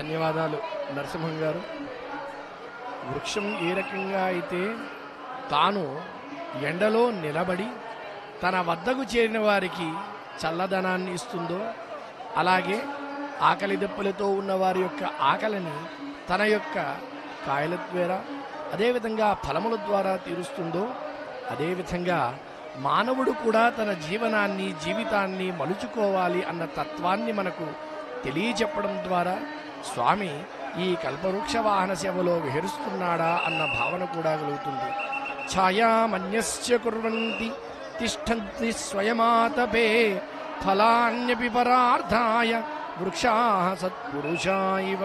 ధన్యవాదాలు నరసింహం గారు వృక్షం ఏ రకంగా అయితే తాను ఎండలో నిలబడి తన వద్దకు చేరిన వారికి చల్లదనాన్ని ఇస్తుందో అలాగే ఆకలి దెబ్బలతో ఉన్న వారి యొక్క ఆకలిని తన యొక్క కాయల ద్వారా అదేవిధంగా ఫలముల ద్వారా తీరుస్తుందో అదేవిధంగా మానవుడు కూడా తన జీవనాన్ని జీవితాన్ని మలుచుకోవాలి అన్న తత్వాన్ని మనకు తెలియచెప్పడం ద్వారా స్వామి ఈ కల్పవృక్ష వాహన సేవలో విహరిస్తున్నాడా అన్న భావన కూడా కలుగుతుంది ఛాయామన్యస్య కుర్వంతి తిష్టంతి స్వయమాతపే ఫలాన్యపి పరార్థాయ వృక్షా సత్పురుషా ఇవ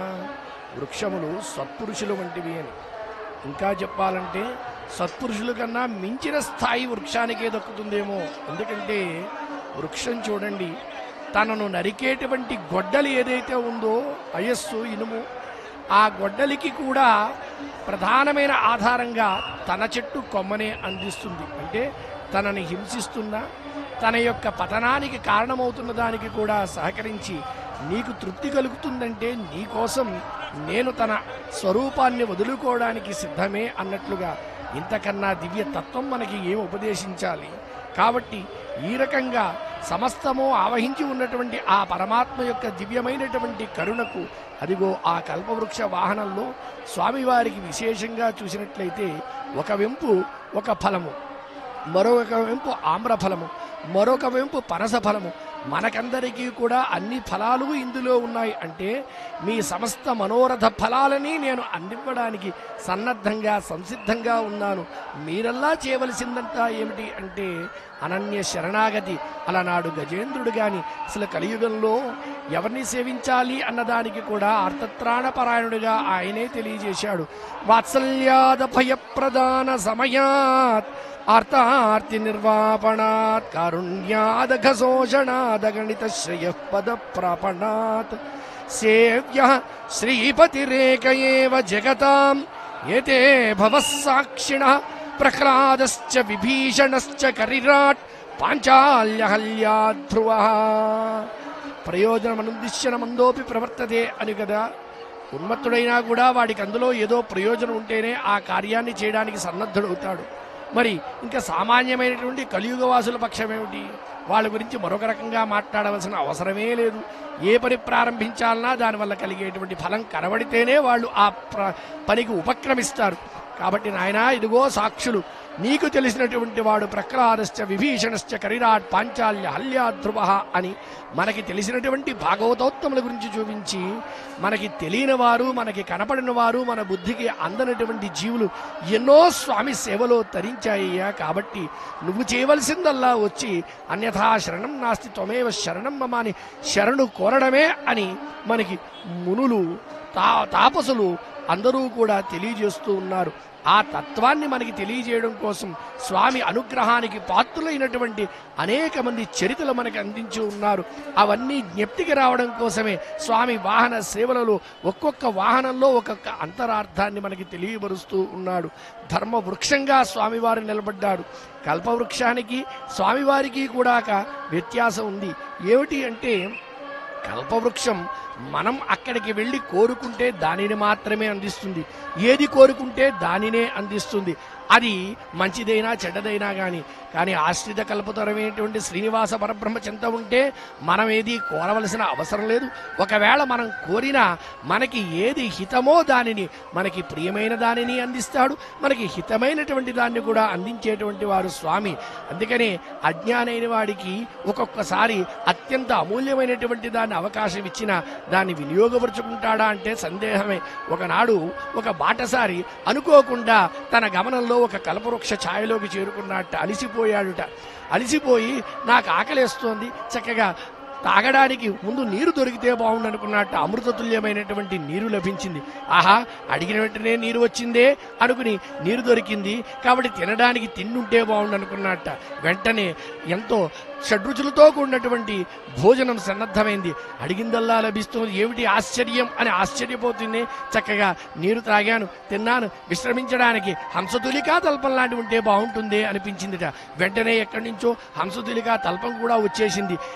వృక్షములు సత్పురుషులు వంటివి అని ఇంకా చెప్పాలంటే సత్పురుషుల కన్నా మించిన స్థాయి వృక్షానికే దక్కుతుందేమో ఎందుకంటే వృక్షం చూడండి తనను నరికేటువంటి గొడ్డలి ఏదైతే ఉందో అయస్సు ఇనుము ఆ గొడ్డలికి కూడా ప్రధానమైన ఆధారంగా తన చెట్టు కొమ్మనే అందిస్తుంది అంటే తనని హింసిస్తున్న తన యొక్క పతనానికి కారణమవుతున్న దానికి కూడా సహకరించి నీకు తృప్తి కలుగుతుందంటే నీ కోసం నేను తన స్వరూపాన్ని వదులుకోవడానికి సిద్ధమే అన్నట్లుగా ఇంతకన్నా దివ్య తత్వం మనకి ఏం ఉపదేశించాలి కాబట్టి ఈ రకంగా సమస్తము ఆవహించి ఉన్నటువంటి ఆ పరమాత్మ యొక్క దివ్యమైనటువంటి కరుణకు అదిగో ఆ కల్పవృక్ష వాహనంలో స్వామివారికి విశేషంగా చూసినట్లయితే ఒక వెంపు ఒక ఫలము మరొక వెంపు ఆమ్ర ఫలము మరొక వెంపు పనస ఫలము మనకందరికీ కూడా అన్ని ఫలాలు ఇందులో ఉన్నాయి అంటే మీ సమస్త మనోరథ ఫలాలని నేను అందివ్వడానికి సన్నద్ధంగా సంసిద్ధంగా ఉన్నాను మీరల్లా చేయవలసిందంతా ఏమిటి అంటే అనన్య శరణాగతి అలనాడు గజేంద్రుడు గాని అసలు కలియుగంలో ఎవరిని సేవించాలి అన్నదానికి కూడా అర్థత్రాణపరాయణుడిగా ఆయనే తెలియజేశాడు వాత్సల్యాద భయప్రదాన సమయాత్ ఆర్తార్తి నిర్వాపణాత్ కారుణ్యాదఘ శోషణాదగణిత శ్రేయ పద ప్రాపణాత్ సేవ్య శ్రీపతిరేక ఏవ జగతాం ఏతే భవః సాక్షిణ ప్రహ్లాదశ్చ విభీషణశ్చ కరిరాట్ పాంచాల్యహల్యాధ్రువ ప్రయోజనమనుద్దిశ్యన మందోపి ప్రవర్తతే అని కదా ఉన్మత్తుడైనా కూడా వాడికి అందులో ఏదో ప్రయోజనం ఉంటేనే ఆ కార్యాన్ని చేయడానికి సన్నద్ధుడవుతాడు మరి ఇంకా సామాన్యమైనటువంటి కలియుగ వాసుల పక్షం ఏమిటి వాళ్ళ గురించి మరొక రకంగా మాట్లాడవలసిన అవసరమే లేదు ఏ పని ప్రారంభించాలన్నా దానివల్ల కలిగేటువంటి ఫలం కనబడితేనే వాళ్ళు ఆ ప్ర- పనికి ఉపక్రమిస్తారు కాబట్టి నాయనా ఇదిగో సాక్షులు నీకు తెలిసినటువంటి వాడు ప్రహ్లాదశ్చ విభీషణశ్చ కరిరాట్ పాంచాల్య హల్యాధ్రువ అని మనకి తెలిసినటువంటి భాగవతోత్తముల గురించి చూపించి మనకి తెలియని వారు మనకి కనపడిన వారు మన బుద్ధికి అందనటువంటి జీవులు ఎన్నో స్వామి సేవలో తరించాయ్యా కాబట్టి నువ్వు చేయవలసిందల్లా వచ్చి అన్యథా శరణం నాస్తి త్వమేవ శరణం మమ అని శరణు కోరడమే అని మనకి మునులు తా తాపసులు అందరూ కూడా తెలియజేస్తూ ఉన్నారు ఆ తత్వాన్ని మనకి తెలియజేయడం కోసం స్వామి అనుగ్రహానికి పాత్రులైనటువంటి అనేక మంది చరిత్రలు మనకి అందించి ఉన్నారు అవన్నీ జ్ఞప్తికి రావడం కోసమే స్వామి వాహన సేవలలో ఒక్కొక్క వాహనంలో ఒక్కొక్క అంతరార్థాన్ని మనకి తెలియబరుస్తూ ఉన్నాడు ధర్మ వృక్షంగా స్వామివారు నిలబడ్డాడు కల్పవృక్షానికి స్వామివారికి కూడా ఒక వ్యత్యాసం ఉంది ఏమిటి అంటే కల్పవృక్షం మనం అక్కడికి వెళ్ళి కోరుకుంటే దానిని మాత్రమే అందిస్తుంది ఏది కోరుకుంటే దానినే అందిస్తుంది అది మంచిదైనా చెడ్డదైనా కానీ కానీ ఆశ్రిత కల్పతరమైనటువంటి శ్రీనివాస పరబ్రహ్మ చింత ఉంటే మనం ఏది కోరవలసిన అవసరం లేదు ఒకవేళ మనం కోరినా మనకి ఏది హితమో దానిని మనకి ప్రియమైన దానిని అందిస్తాడు మనకి హితమైనటువంటి దాన్ని కూడా అందించేటువంటి వారు స్వామి అందుకనే అజ్ఞానైన వాడికి ఒక్కొక్కసారి అత్యంత అమూల్యమైనటువంటి దాన్ని అవకాశం ఇచ్చిన దాన్ని వినియోగపరుచుకుంటాడా అంటే సందేహమే ఒకనాడు ఒక బాటసారి అనుకోకుండా తన గమనంలో ఒక కల్పవృక్ష ఛాయలోకి చేరుకున్నట్టు అలిసిపోయాడుట అలిసిపోయి నాకు ఆకలేస్తోంది చక్కగా తాగడానికి ముందు నీరు దొరికితే బాగుండు అనుకున్నట్టు అమృతతుల్యమైనటువంటి నీరు లభించింది ఆహా అడిగిన వెంటనే నీరు వచ్చిందే అనుకుని నీరు దొరికింది కాబట్టి తినడానికి తిండుంటే బాగుండు అనుకున్నట్ట వెంటనే ఎంతో షడ్రుచులతో కూడినటువంటి భోజనం సన్నద్ధమైంది అడిగిందల్లా లభిస్తుంది ఏమిటి ఆశ్చర్యం అని ఆశ్చర్యపోతుంది చక్కగా నీరు త్రాగాను తిన్నాను విశ్రమించడానికి హంసతులికా తల్పం లాంటి ఉంటే బాగుంటుంది అనిపించిందిట వెంటనే ఎక్కడి నుంచో హంసతులికా తల్పం కూడా వచ్చేసింది